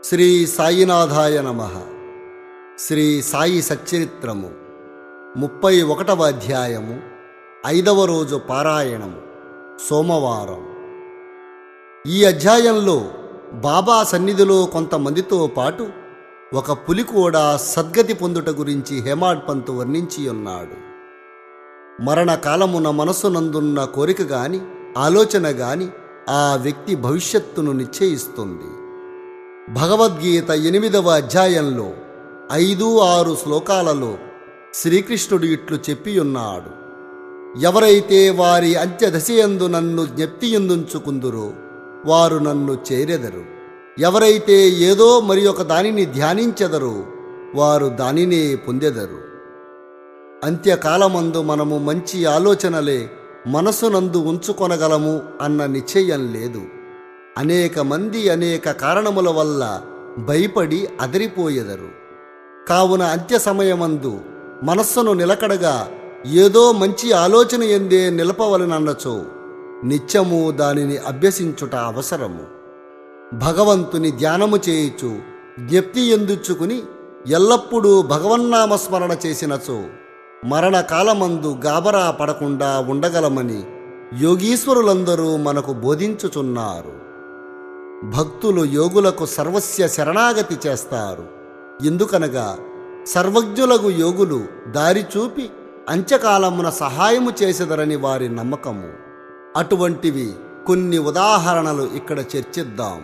శ్రీ సాయినాథాయ నమ శ్రీ సాయి సచ్చరిత్రము ముప్పై ఒకటవ అధ్యాయము ఐదవ రోజు పారాయణము సోమవారం ఈ అధ్యాయంలో బాబా సన్నిధిలో కొంతమందితో పాటు ఒక పులి కూడా సద్గతి పొందుట గురించి హేమాడ్ పంతు వర్ణించి ఉన్నాడు మరణకాలమున మనస్సునందున్న కోరిక గాని ఆలోచన గాని ఆ వ్యక్తి భవిష్యత్తును నిశ్చయిస్తుంది భగవద్గీత ఎనిమిదవ అధ్యాయంలో ఐదు ఆరు శ్లోకాలలో శ్రీకృష్ణుడు ఇట్లు చెప్పియున్నాడు ఎవరైతే వారి అంత్యదశయందు నన్ను జ్ఞప్తియందుంచుకుందురో వారు నన్ను చేరెదరు ఎవరైతే ఏదో మరి ఒక దానిని ధ్యానించెదరో వారు దానినే పొందెదరు అంత్యకాలమందు మనము మంచి ఆలోచనలే మనసునందు ఉంచుకొనగలము అన్న నిశ్చయం లేదు అనేక మంది అనేక కారణముల వల్ల భయపడి అదరిపోయెదరు కావున అంత్య సమయమందు మనస్సును నిలకడగా ఏదో మంచి ఆలోచన ఎందే నిలపవలనన్నచో నిత్యము దానిని అభ్యసించుట అవసరము భగవంతుని ధ్యానము చేయుచు జ్ఞప్తి ఎందుచుకుని ఎల్లప్పుడూ భగవన్నామస్మరణ చేసినచో మరణకాలమందు గాబరా పడకుండా ఉండగలమని యోగీశ్వరులందరూ మనకు బోధించుచున్నారు భక్తులు యోగులకు సర్వస్య శరణాగతి చేస్తారు ఎందుకనగా సర్వజ్ఞులగు యోగులు దారి చూపి అంత్యకాలమున సహాయము చేసెదరని వారి నమ్మకము అటువంటివి కొన్ని ఉదాహరణలు ఇక్కడ చర్చిద్దాం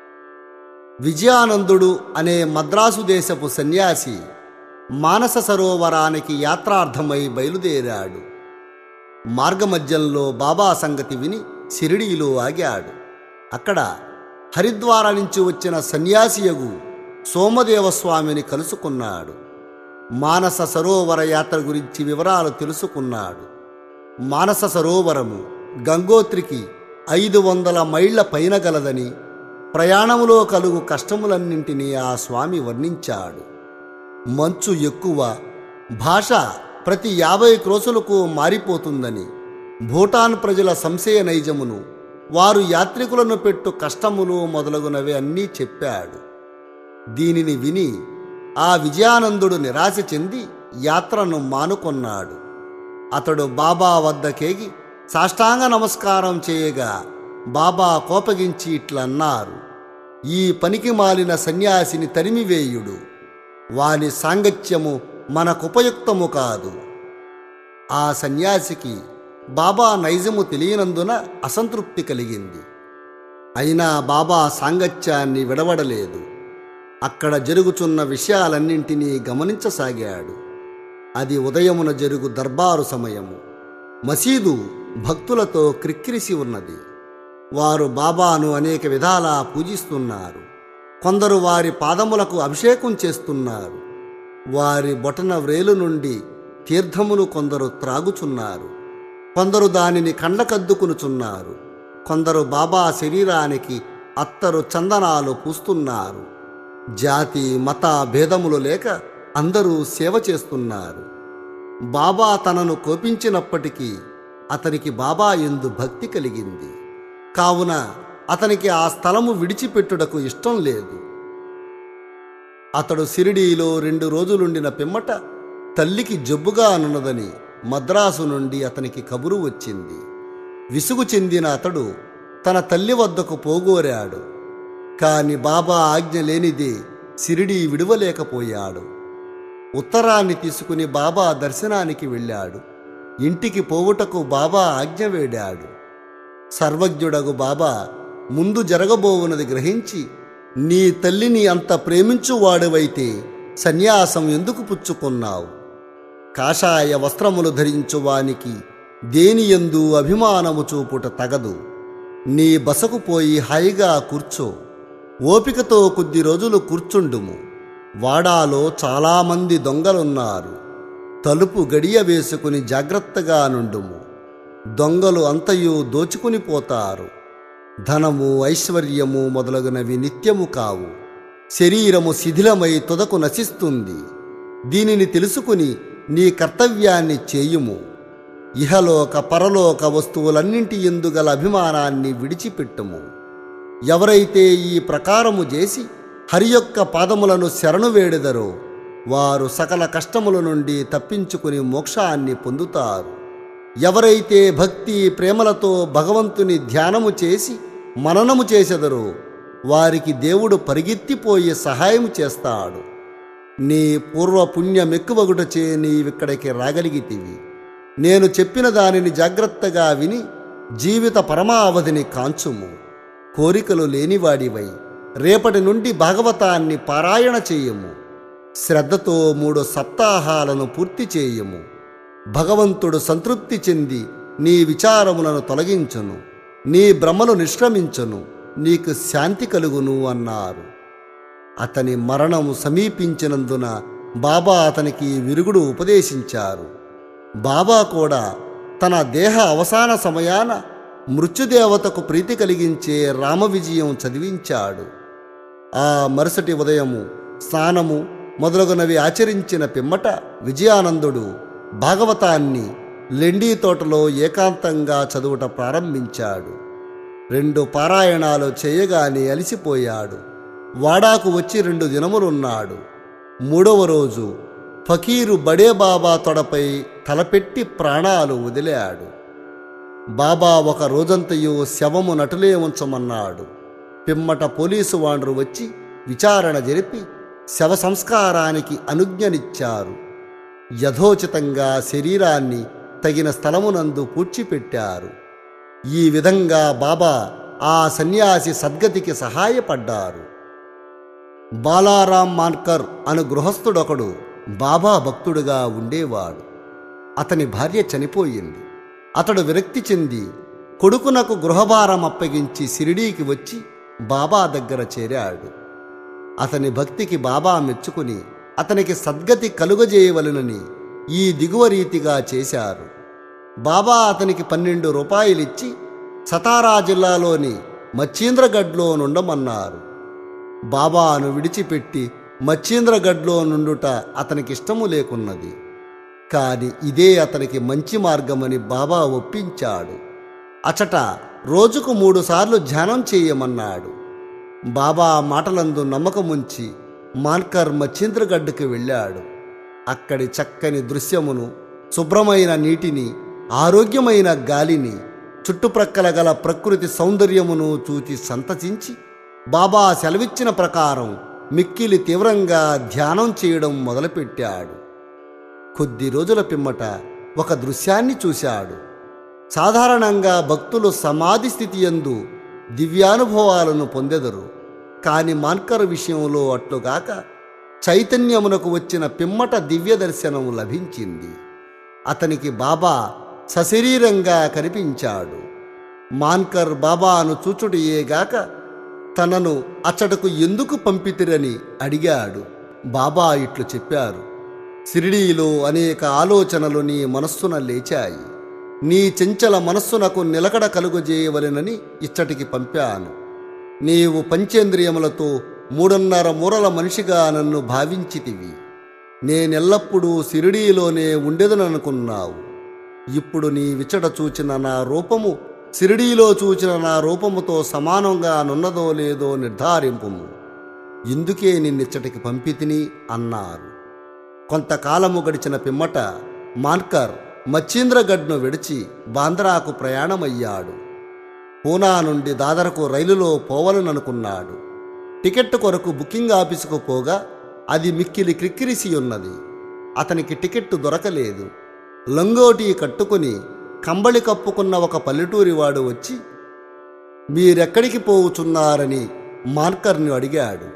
విజయానందుడు అనే మద్రాసు దేశపు సన్యాసి మానస సరోవరానికి యాత్రార్థమై బయలుదేరాడు మార్గమధ్యంలో బాబా సంగతి విని షిరిడీలో ఆగాడు అక్కడ హరిద్వార నుంచి వచ్చిన సన్యాసియగు సోమదేవస్వామిని కలుసుకున్నాడు మానస సరోవర యాత్ర గురించి వివరాలు తెలుసుకున్నాడు మానస సరోవరము గంగోత్రికి ఐదు వందల మైళ్ల పైన గలదని ప్రయాణములో కలుగు కష్టములన్నింటినీ ఆ స్వామి వర్ణించాడు మంచు ఎక్కువ భాష ప్రతి యాభై క్రోసులకు మారిపోతుందని భూటాన్ ప్రజల సంశయ నైజమును వారు యాత్రికులను పెట్టు కష్టములు మొదలగునవి అన్నీ చెప్పాడు దీనిని విని ఆ విజయానందుడు నిరాశ చెంది యాత్రను మానుకొన్నాడు అతడు బాబా వద్దకేగి సాష్టాంగ నమస్కారం చేయగా బాబా కోపగించి ఇట్లన్నారు ఈ పనికి మాలిన సన్యాసిని తరిమివేయుడు వాని సాంగత్యము మనకుపయుక్తము కాదు ఆ సన్యాసికి బాబా నైజము తెలియనందున అసంతృప్తి కలిగింది అయినా బాబా సాంగత్యాన్ని విడవడలేదు అక్కడ జరుగుచున్న విషయాలన్నింటినీ గమనించసాగాడు అది ఉదయమున జరుగు దర్బారు సమయము మసీదు భక్తులతో క్రిక్కిరిసి ఉన్నది వారు బాబాను అనేక విధాలా పూజిస్తున్నారు కొందరు వారి పాదములకు అభిషేకం చేస్తున్నారు వారి బొటన వ్రేలు నుండి తీర్థమును కొందరు త్రాగుచున్నారు కొందరు దానిని కండ్లకద్దుకునుచున్నారు కొందరు బాబా శరీరానికి అత్తరు చందనాలు పూస్తున్నారు జాతి మత భేదములు లేక అందరూ సేవ చేస్తున్నారు బాబా తనను కోపించినప్పటికీ అతనికి బాబా ఎందు భక్తి కలిగింది కావున అతనికి ఆ స్థలము విడిచిపెట్టుటకు ఇష్టం లేదు అతడు సిరిడీలో రెండు రోజులుండిన పిమ్మట తల్లికి జబ్బుగా అనున్నదని మద్రాసు నుండి అతనికి కబురు వచ్చింది విసుగు చెందిన అతడు తన తల్లి వద్దకు పోగోరాడు కాని బాబా ఆజ్ఞ లేనిదే సిరిడీ విడవలేకపోయాడు ఉత్తరాన్ని తీసుకుని బాబా దర్శనానికి వెళ్ళాడు ఇంటికి పోవుటకు బాబా ఆజ్ఞ వేడాడు సర్వజ్ఞుడగు బాబా ముందు జరగబోవునది గ్రహించి నీ తల్లిని అంత ప్రేమించువాడువైతే సన్యాసం ఎందుకు పుచ్చుకున్నావు కాషాయ వస్త్రములు ధరించువానికి దేనియందు అభిమానము చూపుట తగదు నీ బసకు పోయి హాయిగా కూర్చో ఓపికతో కొద్ది రోజులు కూర్చుండుము వాడాలో చాలామంది దొంగలున్నారు తలుపు గడియ వేసుకుని జాగ్రత్తగా నుండుము దొంగలు అంతయు దోచుకుని పోతారు ధనము ఐశ్వర్యము మొదలగునవి నిత్యము కావు శరీరము శిథిలమై తుదకు నశిస్తుంది దీనిని తెలుసుకుని నీ కర్తవ్యాన్ని చేయుము ఇహలోక పరలోక వస్తువులన్నింటి ఎందుగల అభిమానాన్ని విడిచిపెట్టుము ఎవరైతే ఈ ప్రకారము చేసి హరి యొక్క పాదములను శరణు వేడెదరో వారు సకల కష్టముల నుండి తప్పించుకుని మోక్షాన్ని పొందుతారు ఎవరైతే భక్తి ప్రేమలతో భగవంతుని ధ్యానము చేసి మననము చేసెదరో వారికి దేవుడు పరిగెత్తిపోయి సహాయం చేస్తాడు నీ పూర్వ పుణ్యమెక్కువగుటచే నీవిక్కడికి రాగలిగితివి నేను చెప్పిన దానిని జాగ్రత్తగా విని జీవిత పరమావధిని కాంచుము కోరికలు లేనివాడివై రేపటి నుండి భాగవతాన్ని పారాయణ చేయము శ్రద్ధతో మూడు సప్తాహాలను పూర్తి చేయము భగవంతుడు సంతృప్తి చెంది నీ విచారములను తొలగించును నీ భ్రమను నిష్క్రమించును నీకు శాంతి కలుగును అన్నారు అతని మరణము సమీపించినందున బాబా అతనికి విరుగుడు ఉపదేశించారు బాబా కూడా తన దేహ అవసాన సమయాన మృత్యుదేవతకు ప్రీతి కలిగించే రామ విజయం చదివించాడు ఆ మరుసటి ఉదయము స్నానము మొదలగునవి ఆచరించిన పిమ్మట విజయానందుడు భాగవతాన్ని లెండీ తోటలో ఏకాంతంగా చదువుట ప్రారంభించాడు రెండు పారాయణాలు చేయగానే అలిసిపోయాడు వాడాకు వచ్చి రెండు దినములున్నాడు మూడవ రోజు ఫకీరు బడే బాబా తొడపై తలపెట్టి ప్రాణాలు వదిలాడు బాబా ఒక రోజంతయు శవము నటులే ఉంచమన్నాడు పిమ్మట పోలీసు వాండ్రు వచ్చి విచారణ జరిపి శవ సంస్కారానికి అనుజ్ఞనిచ్చారు యథోచితంగా శరీరాన్ని తగిన స్థలమునందు పూడ్చిపెట్టారు ఈ విధంగా బాబా ఆ సన్యాసి సద్గతికి సహాయపడ్డారు బాలారాం మాన్కర్ అను గృహస్థుడొకడు బాబా భక్తుడుగా ఉండేవాడు అతని భార్య చనిపోయింది అతడు విరక్తి చెంది కొడుకునకు గృహభారం అప్పగించి సిరిడీకి వచ్చి బాబా దగ్గర చేరాడు అతని భక్తికి బాబా మెచ్చుకుని అతనికి సద్గతి కలుగజేయవలెనని ఈ దిగువ రీతిగా చేశారు బాబా అతనికి పన్నెండు రూపాయలిచ్చి సతారా జిల్లాలోని మచ్చీంద్రగఢ్లో నుండమన్నారు బాబాను విడిచిపెట్టి మచ్చీంద్రగఢ్లో నుండుట అతనికిష్టము లేకున్నది కాని ఇదే అతనికి మంచి మార్గమని బాబా ఒప్పించాడు అచట రోజుకు మూడుసార్లు ధ్యానం చేయమన్నాడు బాబా మాటలందు నమ్మకముంచి మాన్కర్ మచ్చీంద్రగడ్డుకి వెళ్ళాడు అక్కడి చక్కని దృశ్యమును శుభ్రమైన నీటిని ఆరోగ్యమైన గాలిని చుట్టుప్రక్కల గల ప్రకృతి సౌందర్యమును చూచి సంతసించి బాబా సెలవిచ్చిన ప్రకారం మిక్కిలి తీవ్రంగా ధ్యానం చేయడం మొదలుపెట్టాడు కొద్ది రోజుల పిమ్మట ఒక దృశ్యాన్ని చూశాడు సాధారణంగా భక్తులు సమాధి స్థితి యందు దివ్యానుభవాలను పొందెదరు కాని మాన్కర్ విషయంలో అట్లుగాక చైతన్యమునకు వచ్చిన పిమ్మట దివ్య దర్శనం లభించింది అతనికి బాబా సశరీరంగా కనిపించాడు మాన్కర్ బాబాను చూచుటయేగాక తనను అచ్చటకు ఎందుకు పంపితిరని అడిగాడు బాబా ఇట్లు చెప్పారు సిరిడీలో అనేక ఆలోచనలు నీ మనస్సున లేచాయి నీ చెంచల మనస్సునకు నిలకడ కలుగజేయవలెనని ఇచ్చటికి పంపాను నీవు పంచేంద్రియములతో మూడున్నర మూరల మనిషిగా నన్ను భావించితివి నేనెల్లప్పుడూ సిరిడీలోనే ఉండేదననుకున్నావు ఇప్పుడు నీ విచట చూచిన నా రూపము సిరిడీలో చూచిన నా రూపముతో సమానంగా నున్నదో లేదో నిర్ధారింపుము ఇందుకే నిన్నిచ్చటికి పంపితిని అన్నారు కొంతకాలము గడిచిన పిమ్మట మాన్కర్ మచ్చీంద్రగఢ్ను విడిచి బాంద్రాకు ప్రయాణమయ్యాడు పూనా నుండి దాదరకు రైలులో పోవాలననుకున్నాడు టికెట్ కొరకు బుకింగ్ ఆఫీసుకు పోగా అది మిక్కిలి క్రిక్కిరిసి ఉన్నది అతనికి టికెట్టు దొరకలేదు లంగోటి కట్టుకుని కంబళి కప్పుకున్న ఒక పల్లెటూరివాడు వచ్చి మీరెక్కడికి పోవుచున్నారని మార్కర్ని అడిగాడు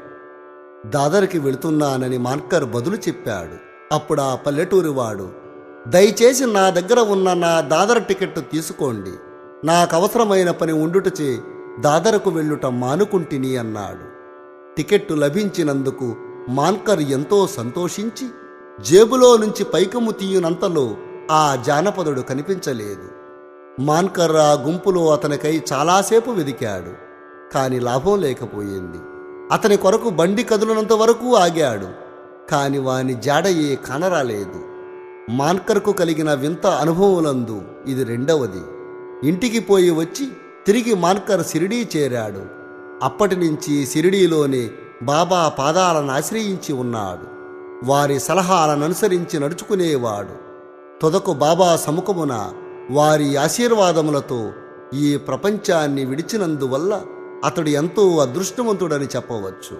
దాదర్కి వెళుతున్నానని మార్కర్ బదులు చెప్పాడు అప్పుడు ఆ పల్లెటూరివాడు దయచేసి నా దగ్గర ఉన్న నా దాదర్ టికెట్ తీసుకోండి నాకు అవసరమైన పని ఉండుటచే దాదరకు వెళ్ళుట మానుకుంటిని అన్నాడు టికెట్టు లభించినందుకు మాన్కర్ ఎంతో సంతోషించి జేబులో నుంచి పైకము తీయునంతలో ఆ జానపదుడు కనిపించలేదు మాన్కర్ ఆ గుంపులో అతనికై చాలాసేపు వెదికాడు కాని లాభం లేకపోయింది అతని కొరకు బండి కదులునంత వరకు ఆగాడు కాని వాని జాడయే కానరాలేదు మాన్కర్కు కలిగిన వింత అనుభవములందు ఇది రెండవది ఇంటికి పోయి వచ్చి తిరిగి మాన్కర్ సిరిడీ చేరాడు అప్పటి నుంచి సిరిడీలోనే బాబా పాదాలను ఆశ్రయించి ఉన్నాడు వారి సలహాలను అనుసరించి నడుచుకునేవాడు తొదకు బాబా సముఖమున వారి ఆశీర్వాదములతో ఈ ప్రపంచాన్ని విడిచినందువల్ల అతడు ఎంతో అదృష్టవంతుడని చెప్పవచ్చు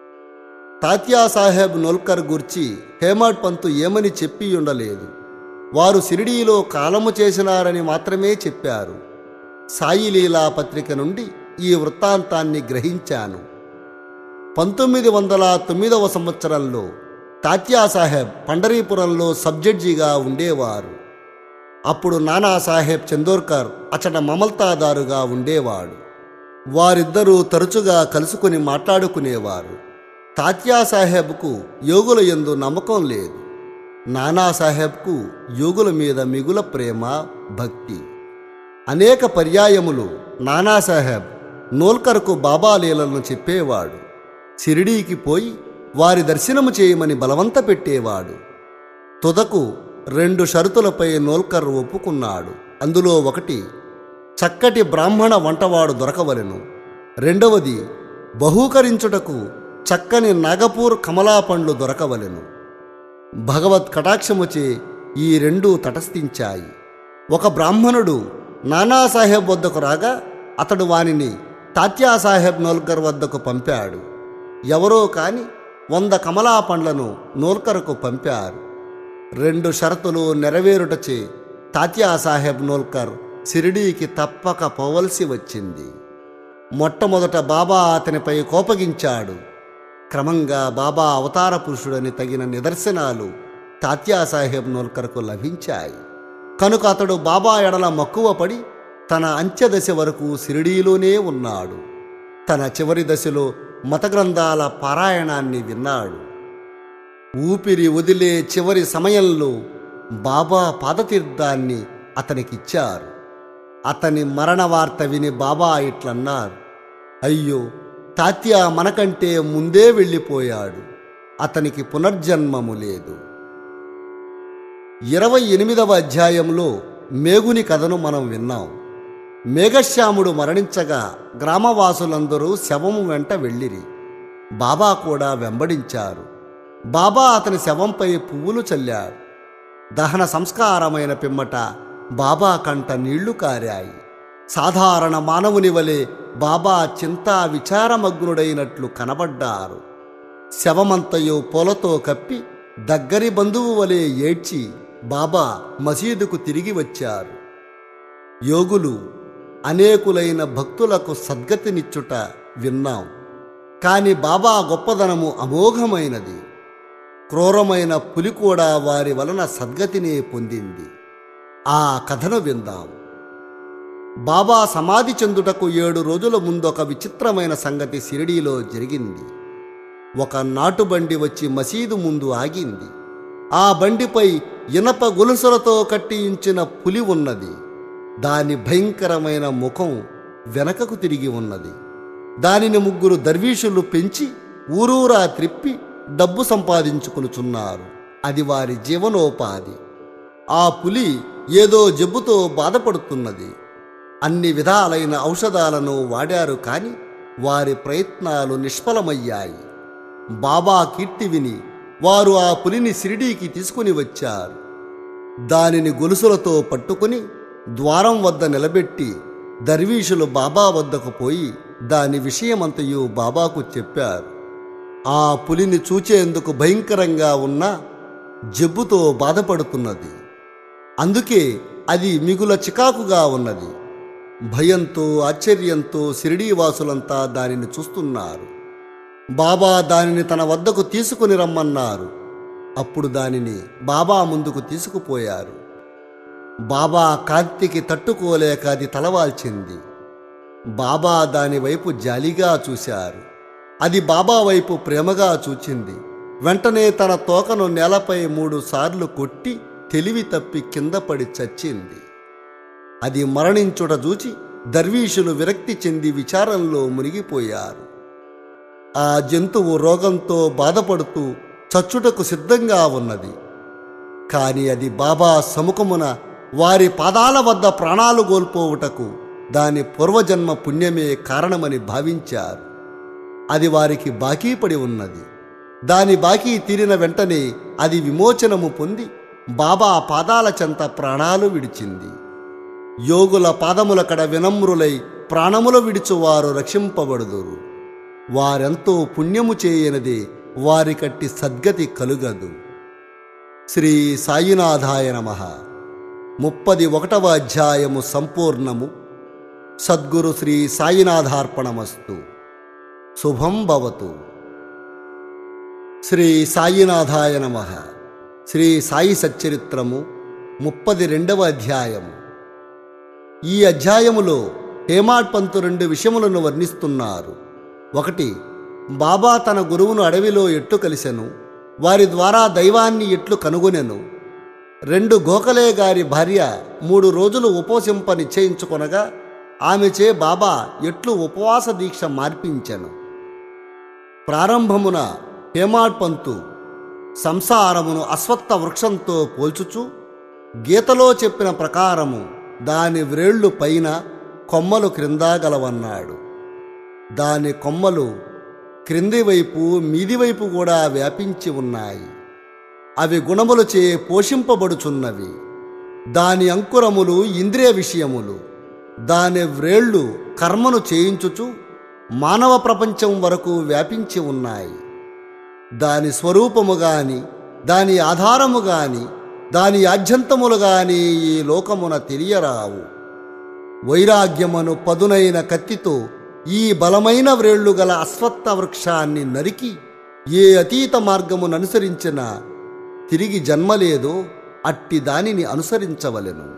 తాత్యా సాహెబ్ నోల్కర్ గుర్చి హేమడ్ పంతు ఏమని చెప్పి ఉండలేదు వారు సిరిడీలో కాలము చేసినారని మాత్రమే చెప్పారు సాయిలీలా పత్రిక నుండి ఈ వృత్తాంతాన్ని గ్రహించాను పంతొమ్మిది వందల తొమ్మిదవ సంవత్సరంలో తాత్యాసాహెబ్ పండరీపురంలో సబ్జడ్జిగా ఉండేవారు అప్పుడు నానాసాహెబ్ చందోర్కర్ అచట మమల్తాదారుగా ఉండేవాడు వారిద్దరూ తరచుగా కలుసుకుని మాట్లాడుకునేవారు తాత్యాసాహెబ్కు యోగుల యందు నమ్మకం లేదు నానాసాహెబ్కు యోగుల మీద మిగుల ప్రేమ భక్తి అనేక పర్యాయములు నానాసాహెబ్ నోల్కర్కు బాబా లీలలను చెప్పేవాడు షిరిడీకి పోయి వారి దర్శనము చేయమని బలవంత పెట్టేవాడు తుదకు రెండు షరతులపై నోల్కర్ ఒప్పుకున్నాడు అందులో ఒకటి చక్కటి బ్రాహ్మణ వంటవాడు దొరకవలెను రెండవది బహూకరించుటకు చక్కని నాగపూర్ కమలా పండ్లు దొరకవలెను భగవత్ కటాక్షముచే ఈ రెండూ తటస్థించాయి ఒక బ్రాహ్మణుడు నానాసాహెబ్ వద్దకు రాగా అతడు వానిని తాత్యాసాహెబ్ నోల్కర్ వద్దకు పంపాడు ఎవరో కాని వంద కమలా పండ్లను నోల్కర్కు పంపారు రెండు షరతులు నెరవేరుటచే తాత్యాసాహెబ్ నోల్కర్ షిరిడీకి తప్పక పోవలసి వచ్చింది మొట్టమొదట బాబా అతనిపై కోపగించాడు క్రమంగా బాబా అవతార పురుషుడని తగిన నిదర్శనాలు తాత్యాసాహెబ్ నోల్కర్కు లభించాయి కనుక అతడు బాబా ఎడల మక్కువ పడి తన అంత్యదశ వరకు షిరిడీలోనే ఉన్నాడు తన చివరి దశలో మత గ్రంథాల పారాయణాన్ని విన్నాడు ఊపిరి వదిలే చివరి సమయంలో బాబా పాదతీర్థాన్ని అతనికిచ్చారు అతని మరణ వార్త విని బాబా ఇట్లన్నారు అయ్యో తాత్య మనకంటే ముందే వెళ్ళిపోయాడు అతనికి పునర్జన్మము లేదు ఇరవై ఎనిమిదవ అధ్యాయంలో మేగుని కథను మనం విన్నాం మేఘశ్యాముడు మరణించగా గ్రామవాసులందరూ శవము వెంట వెళ్ళిరి బాబా కూడా వెంబడించారు బాబా అతని శవంపై పువ్వులు చల్లాడు దహన సంస్కారమైన పిమ్మట బాబా కంట నీళ్లు కారాయి సాధారణ మానవుని వలె బాబా చింతా విచారమగ్నుడైనట్లు కనబడ్డారు శవమంతయు పూలతో కప్పి దగ్గరి బంధువు వలె ఏడ్చి బాబా మసీదుకు తిరిగి వచ్చారు యోగులు అనేకులైన భక్తులకు సద్గతినిచ్చుట విన్నాం కాని బాబా గొప్పదనము అమోఘమైనది క్రూరమైన పులి కూడా వారి వలన సద్గతినే పొందింది ఆ కథను విందాం బాబా సమాధి చెందుటకు ఏడు రోజుల ముందొక విచిత్రమైన సంగతి షిరిడీలో జరిగింది ఒక నాటుబండి వచ్చి మసీదు ముందు ఆగింది ఆ బండిపై ఇనప గొలుసులతో కట్టించిన పులి ఉన్నది దాని భయంకరమైన ముఖం వెనకకు తిరిగి ఉన్నది దానిని ముగ్గురు దర్వీషులు పెంచి ఊరూరా త్రిప్పి డబ్బు సంపాదించుకునుచున్నారు అది వారి జీవనోపాధి ఆ పులి ఏదో జబ్బుతో బాధపడుతున్నది అన్ని విధాలైన ఔషధాలను వాడారు కాని వారి ప్రయత్నాలు నిష్ఫలమయ్యాయి బాబా కీర్తి విని వారు ఆ పులిని షిరిడీకి తీసుకుని వచ్చారు దానిని గొలుసులతో పట్టుకుని ద్వారం వద్ద నిలబెట్టి దర్వీషులు బాబా వద్దకు పోయి దాని విషయమంతయు బాబాకు చెప్పారు ఆ పులిని చూచేందుకు భయంకరంగా ఉన్న జబ్బుతో బాధపడుతున్నది అందుకే అది మిగుల చికాకుగా ఉన్నది భయంతో ఆశ్చర్యంతో షిరిడీవాసులంతా దానిని చూస్తున్నారు బాబా దానిని తన వద్దకు తీసుకుని రమ్మన్నారు అప్పుడు దానిని బాబా ముందుకు తీసుకుపోయారు బాబా కాంతికి తట్టుకోలేక అది తలవాల్చింది బాబా దాని వైపు జాలిగా చూశారు అది బాబా వైపు ప్రేమగా చూచింది వెంటనే తన తోకను నేలపై మూడు సార్లు కొట్టి తెలివి తప్పి కింద పడి చచ్చింది అది మరణించుట చూచి దర్వీషులు విరక్తి చెంది విచారంలో మునిగిపోయారు ఆ జంతువు రోగంతో బాధపడుతూ చచ్చుటకు సిద్ధంగా ఉన్నది కాని అది బాబా సముఖమున వారి పాదాల వద్ద ప్రాణాలు కోల్పోవుటకు దాని పూర్వజన్మ పుణ్యమే కారణమని భావించారు అది వారికి బాకీ పడి ఉన్నది దాని బాకీ తీరిన వెంటనే అది విమోచనము పొంది బాబా పాదాల చెంత ప్రాణాలు విడిచింది యోగుల పాదముల కడ వినమ్రులై ప్రాణములు విడిచువారు రక్షింపబడుదురు వారెంతో పుణ్యము చేయనిదే వారికట్టి సద్గతి కలుగదు శ్రీ సాయినాథాయ నమ ముప్పది ఒకటవ అధ్యాయము సంపూర్ణము సద్గురు శ్రీ సాయినాథార్పణమస్తు శుభం భవతు శ్రీ సాయినాథాయ నమ శ్రీ సాయి సచ్చరిత్రము ముప్పది రెండవ అధ్యాయము ఈ అధ్యాయములో హేమాడ్ పంతు రెండు విషయములను వర్ణిస్తున్నారు ఒకటి బాబా తన గురువును అడవిలో ఎట్లు కలిసెను వారి ద్వారా దైవాన్ని ఎట్లు కనుగొనెను రెండు గోఖలే గారి భార్య మూడు రోజులు ఉపవసింప నిశ్చయించుకొనగా ఆమెచే బాబా ఎట్లు ఉపవాస దీక్ష మార్పించెను ప్రారంభమున హేమాడ్ పంతు సంసారమును అశ్వత్థ వృక్షంతో పోల్చుచు గీతలో చెప్పిన ప్రకారము దాని వ్రేళ్ళు పైన కొమ్మలు క్రింద గలవన్నాడు దాని కొమ్మలు క్రింది వైపు మీది వైపు కూడా వ్యాపించి ఉన్నాయి అవి గుణములచే పోషింపబడుచున్నవి దాని అంకురములు ఇంద్రియ విషయములు దాని వ్రేళ్ళు కర్మను చేయించుచు మానవ ప్రపంచం వరకు వ్యాపించి ఉన్నాయి దాని స్వరూపము గాని దాని ఆధారము గాని దాని ఆద్యంతములు గాని ఈ లోకమున తెలియరావు వైరాగ్యమును పదునైన కత్తితో ఈ బలమైన వ్రేళ్లు గల అశ్వత్థ వృక్షాన్ని నరికి ఏ అతీత మార్గమును అనుసరించిన తిరిగి జన్మలేదో అట్టి దానిని అనుసరించవలెను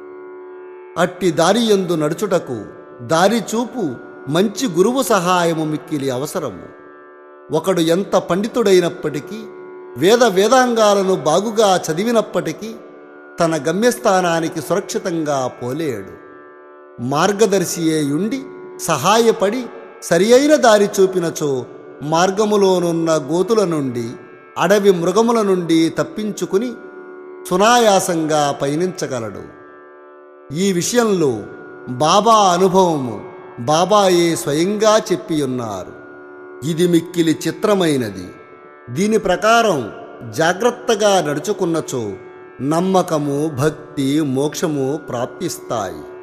అట్టి దారి యందు నడుచుటకు దారి చూపు మంచి గురువు సహాయము మిక్కిలి అవసరము ఒకడు ఎంత పండితుడైనప్పటికీ వేద వేదాంగాలను బాగుగా చదివినప్పటికీ తన గమ్యస్థానానికి సురక్షితంగా పోలేడు మార్గదర్శియే యుండి సహాయపడి సరి అయిన దారి చూపినచో మార్గములోనున్న గోతుల నుండి అడవి మృగముల నుండి తప్పించుకుని సునాయాసంగా పయనించగలడు ఈ విషయంలో బాబా అనుభవము బాబాయే స్వయంగా చెప్పి ఉన్నారు ఇది మిక్కిలి చిత్రమైనది దీని ప్రకారం జాగ్రత్తగా నడుచుకున్నచో నమ్మకము భక్తి మోక్షము ప్రాప్తిస్తాయి